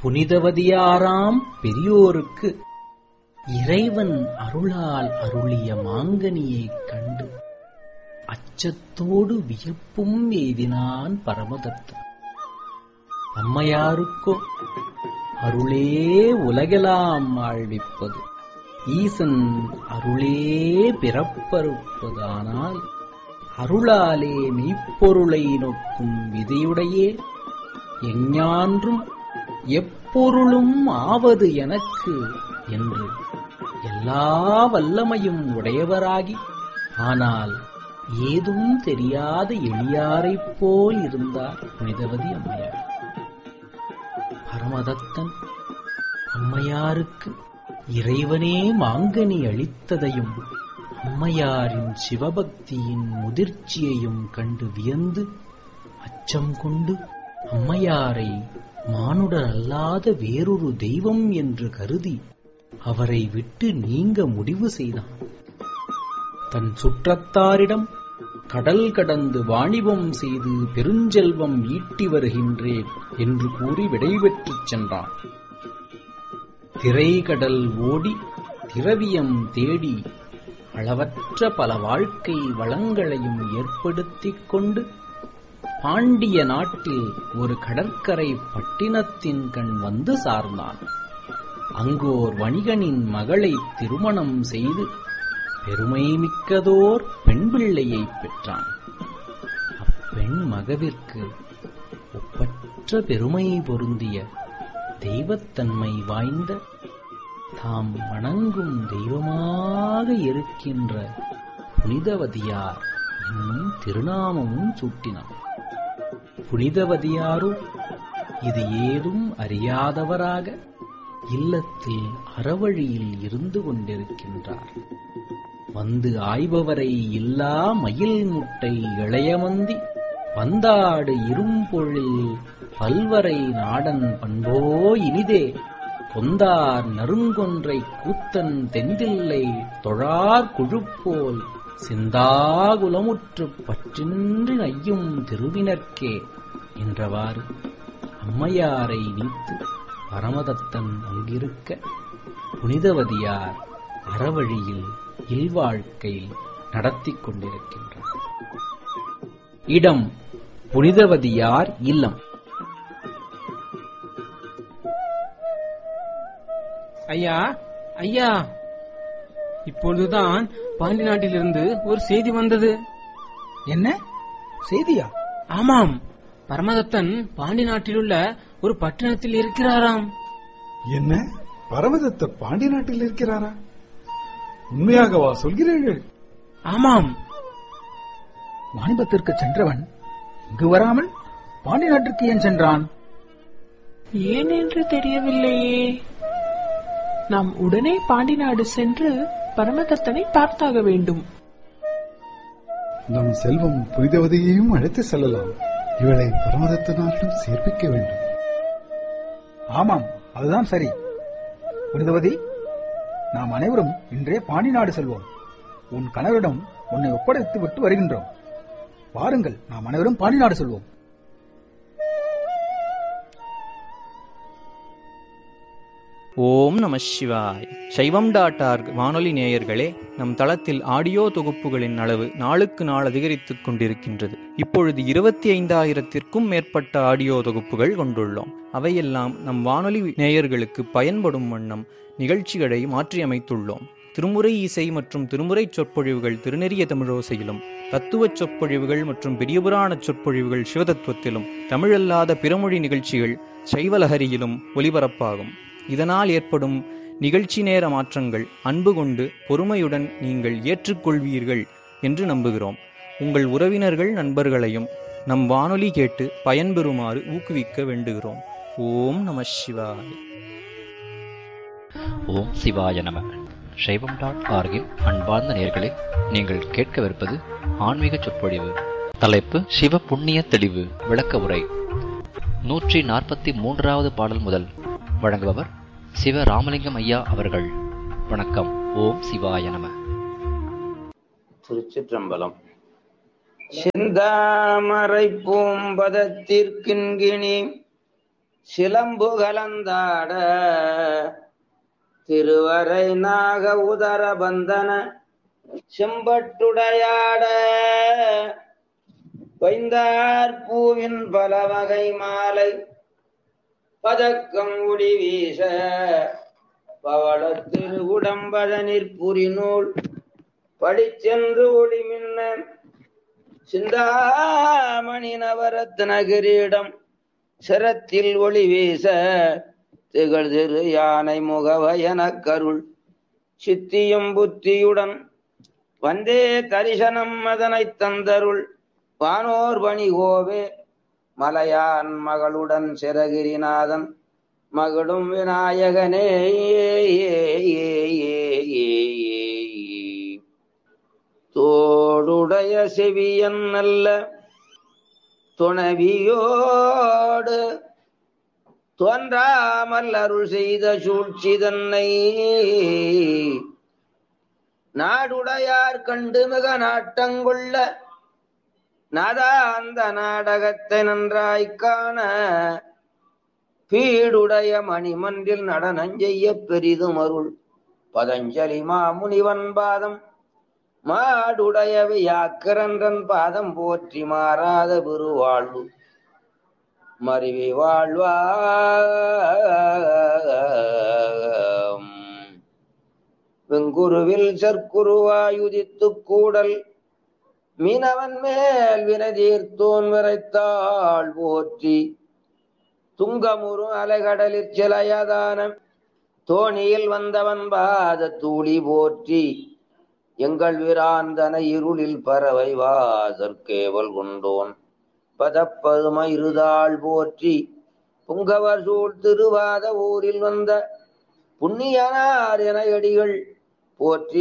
புனிதவதியாராம் பெரியோருக்கு இறைவன் அருளால் அருளிய மாங்கனியைக் கண்டு அச்சத்தோடு வியப்பும் எய்தினான் பரமதத்தன் அம்மையாருக்கோ அருளே உலகெல்லாம் ஆழ்விப்பது ஈசன் அருளே பிறப்பறுப்பதானால் அருளாலே மெய்ப்பொருளை நோக்கும் விதையுடையே எஞ்ஞான்றும் எப்பொருளும் ஆவது எனக்கு என்று எல்லா வல்லமையும் உடையவராகி ஆனால் ஏதும் தெரியாத எளியாரைப் போல் இருந்தார் புனிதவதி அம்மையார் பரமதத்தன் அம்மையாருக்கு இறைவனே மாங்கனி அளித்ததையும் அம்மையாரின் சிவபக்தியின் முதிர்ச்சியையும் கண்டு வியந்து அச்சம் கொண்டு அம்மையாரை மானுடர் அல்லாத வேறொரு தெய்வம் என்று கருதி அவரை விட்டு நீங்க முடிவு செய்தான் தன் சுற்றத்தாரிடம் கடல் கடந்து வாணிபம் செய்து பெருஞ்செல்வம் ஈட்டி வருகின்றேன் என்று கூறி விடைபெற்றுச் சென்றான் திரைகடல் ஓடி திரவியம் தேடி அளவற்ற பல வாழ்க்கை வளங்களையும் ஏற்படுத்திக் கொண்டு பாண்டிய நாட்டில் ஒரு கடற்கரை பட்டினத்தின் கண் வந்து சார்ந்தான் அங்கோர் வணிகனின் மகளை திருமணம் செய்து பெருமை மிக்கதோர் பெண் பிள்ளையைப் பெற்றான் அப்பெண் மகவிற்கு ஒப்பற்ற பெருமை பொருந்திய தெய்வத்தன்மை வாய்ந்த தாம் வணங்கும் தெய்வமாக இருக்கின்ற புனிதவதியார் என்னும் திருநாமமும் சூட்டினான் புனிதவதியாரோ இது ஏதும் அறியாதவராக இல்லத்தில் அறவழியில் இருந்து கொண்டிருக்கின்றார் வந்து ஆய்பவரை இல்லா மயில் முட்டை இளையமந்தி வந்தாடு இரும்பொழில் பல்வரை நாடன் பண்போ இனிதே பொந்தார் நறுங்கொன்றை கூத்தன் தெந்தில்லை தொழார் குழுப்போல் சிந்தாகுலமுற்று பற்றின்றி நையும் திருவினர்க்கே என்றவாறு அம்மையாரை நீத்து பரமதத்தன் அங்கிருக்க புனிதவதியார் அறவழியில் இல்வாழ்க்கை நடத்திக் கொண்டிருக்கின்றார் இடம் புனிதவதியார் இல்லம் ஐயா ஐயா இப்பொழுதுதான் பாண்டி நாட்டிலிருந்து ஒரு செய்தி வந்தது என்ன செய்தியா ஆமாம் பரமதத்தன் பாண்டி நாட்டிலுள்ள ஒரு பட்டணத்தில் இருக்கிறாராம் என்ன பரமதத்த பாண்டி நாட்டில் இருக்கிறாரா உண்மையாகவா சொல்கிறீர்கள் ஆமாம் வாணிபத்திற்கு சென்றவன் இங்கு வராமல் பாண்டி நாட்டிற்கு ஏன் சென்றான் ஏன் என்று தெரியவில்லையே நாம் உடனே பாண்டி நாடு சென்று பரமதத்தனை பார்த்தாக வேண்டும் நம் செல்வம் புனிதவதியையும் அழைத்து செல்லலாம் இவளை பரமதத்த நாட்டிலும் சேர்ப்பிக்க வேண்டும் ஆமாம் அதுதான் சரி புனிதவதி நாம் அனைவரும் இன்றே பாண்டி நாடு செல்வோம் உன் கணவரிடம் உன்னை ஒப்படைத்து விட்டு வருகின்றோம் வாருங்கள் நாம் அனைவரும் பாண்டி நாடு செல்வோம் ஓம் நம சிவாய் சைவம் டாட் ஆர்க் வானொலி நேயர்களே நம் தளத்தில் ஆடியோ தொகுப்புகளின் அளவு நாளுக்கு நாள் அதிகரித்துக் கொண்டிருக்கின்றது இப்பொழுது இருபத்தி ஐந்தாயிரத்திற்கும் மேற்பட்ட ஆடியோ தொகுப்புகள் கொண்டுள்ளோம் அவையெல்லாம் நம் வானொலி நேயர்களுக்கு பயன்படும் வண்ணம் நிகழ்ச்சிகளை மாற்றியமைத்துள்ளோம் திருமுறை இசை மற்றும் திருமுறை சொற்பொழிவுகள் திருநெறிய தமிழோசையிலும் தத்துவ சொற்பொழிவுகள் மற்றும் பெரியபுராண சொற்பொழிவுகள் சிவதத்துவத்திலும் தமிழல்லாத பிறமொழி நிகழ்ச்சிகள் சைவலஹரியிலும் ஒலிபரப்பாகும் இதனால் ஏற்படும் நிகழ்ச்சி நேர மாற்றங்கள் அன்பு கொண்டு பொறுமையுடன் நீங்கள் ஏற்றுக்கொள்வீர்கள் என்று நம்புகிறோம் உங்கள் உறவினர்கள் நண்பர்களையும் நம் வானொலி கேட்டு பயன்பெறுமாறு ஊக்குவிக்க வேண்டுகிறோம் ஓம் நம சிவாய ஓம் சிவாய நம சைவம் டாட் ஆர்கின் அன்பார்ந்த நேர்களே நீங்கள் கேட்கவிருப்பது ஆன்மீக சொற்பொழிவு தலைப்பு சிவ புண்ணிய தெளிவு விளக்க உரை நூற்றி நாற்பத்தி மூன்றாவது பாடல் முதல் வழங்குபவர் சிவ ராமலிங்கம் ஐயா அவர்கள் வணக்கம் ஓம் சிவாய நம திருச்சிற்றம்பலம் செந்தாமரை பூம்பதத்திற்கின்கிணி சிலம்பு கலந்தாட திருவரை நாக உதர பந்தன செம்பட்டுடையாட வைந்தார் பூவின் பல வகை மாலை பதக்கம் உடி வீச பவள திருவுடம்பதனிற் புரிநூல் படிச்சென்று ஒளி மின்ன சிந்தாமணி நவரத்ன கிரீடம் சிரத்தில் ஒளி வீச திகழ் திரு யானை முகவயன கருள் சித்தியும் புத்தியுடன் வந்தே தரிசனம் அதனைத் தந்தருள் வானோர் பணி கோவே மலையான் மகளுடன் சிறகிரிநாதன் மகளும் விநாயகனே தோடுடைய செவியன் நல்ல துணவியோடு தோன்றாமல் அருள் செய்த சூழ்ச்சி தன்னை நாடுடையார் கண்டு மிக நாட்டங்கொள்ள நாதா அந்த நாடகத்தை நன்றாய்க் காண பீடுடைய மணிமன்றில் நடனஞ் செய்ய பெரிதும் அருள் பதஞ்சலி மாமுனிவன் பாதம் மாடுடைய வியாக்கரன்றன் பாதம் போற்றி மாறாத பெருவாழ்வு மருவி வாழ்வா வெங்குருவில் சற்குருவாயுதித்துக் கூடல் மீனவன் மேல் வினதீர்த்தோன் விரைத்தாள் போற்றி துங்கமுறு அலைகடலிற் சிலையதான தோணியில் வந்தவன் பாத தூளி போற்றி எங்கள் வீராந்தன இருளில் பறவை வாசற்கேவல் கொண்டோன் பதப்பதும இருதாள் போற்றி புங்கவர் சூழ் திருவாத ஊரில் வந்த புண்ணியனார் என அடிகள் போற்றி